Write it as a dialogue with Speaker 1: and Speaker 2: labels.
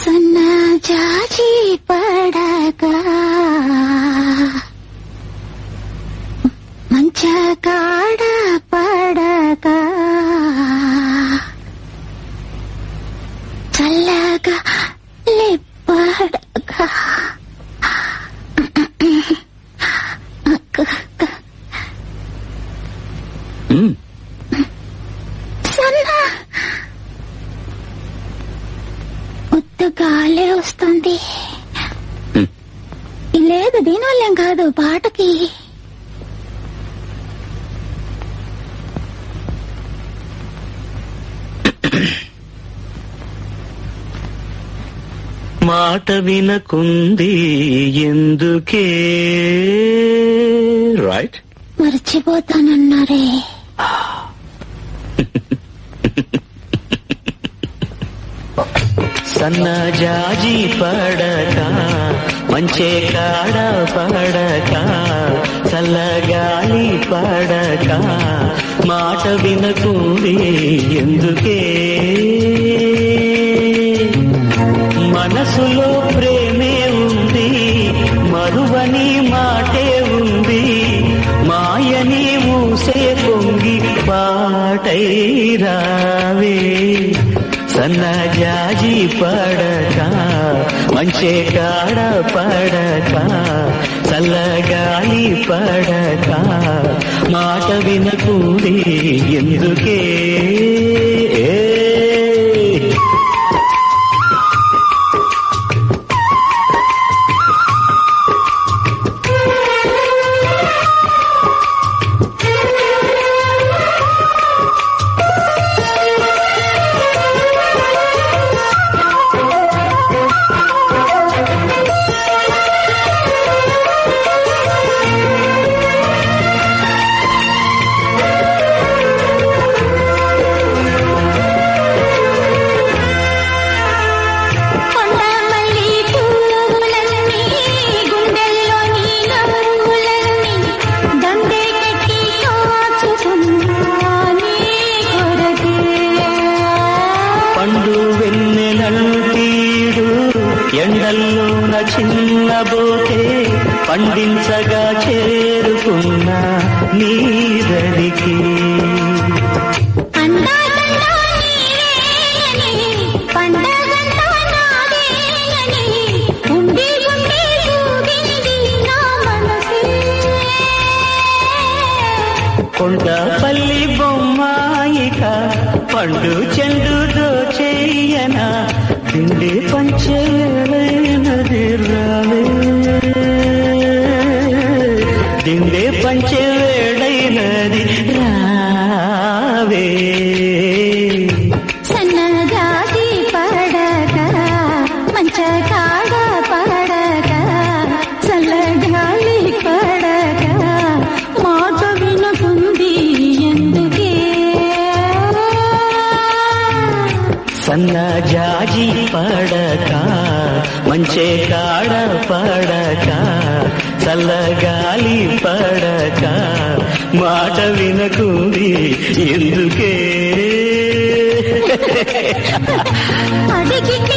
Speaker 1: సన్న జాజి పడక మంచ కాడ పడక చల్లగా లిప్పడక
Speaker 2: మ్మ్.
Speaker 1: సన్న ఉత్త గాలే వస్తుంది
Speaker 2: హ్మ్.
Speaker 1: లేదు దీనివల్లేం కాదు పాటకి
Speaker 2: మాట వినకుంది ఎందుకే రైట్
Speaker 1: మర్చిపోతానన్నారే
Speaker 2: సన్న జాజి పడక మంచే కాడ పడక చల్లగాలి పడక మాట వినకుంది ఎందుకే మనసులో ప్రేమే ఉంది మరువని మాటే ఉంది మాయని మూసే పొంగి పాటై రావే సన్నజాజి పడక మంచే కాడ పడక చల్లగాలి పడక మాట వినకూడి ఎందుకే
Speaker 1: కొండమల్లి పువ్వులన్నీ గుండెల్లో నీ నవ్వులన్నీ దండే కట్టి కాచుకున్నా నీ కొరకే
Speaker 2: పండు వెన్నెలంటీడు ఎండల్లోన చిన్నబోతే పండించగా చేరుకున్న నీదడికి
Speaker 1: అందాదండా నీవేనని పండగంతా నాదేనని ఉండి ఉండి ఊగింది నా మనసే
Speaker 2: కొండపల్లి బొమ్మాయిక పండు చెండు దోచేయన తిండి పంచేనది రావే దిండే పంచే వేడైనది రావే
Speaker 1: సన్నజాజి పడక మంచ కాడ పడక చల్లగాలి పడక మాట వినకుంది ఎందుకే
Speaker 2: సన్న జాజి పడక మంచే కాడ పడక చల్లగాలి పడక మాట వినకుంది ఎందుకే
Speaker 1: అడిగితే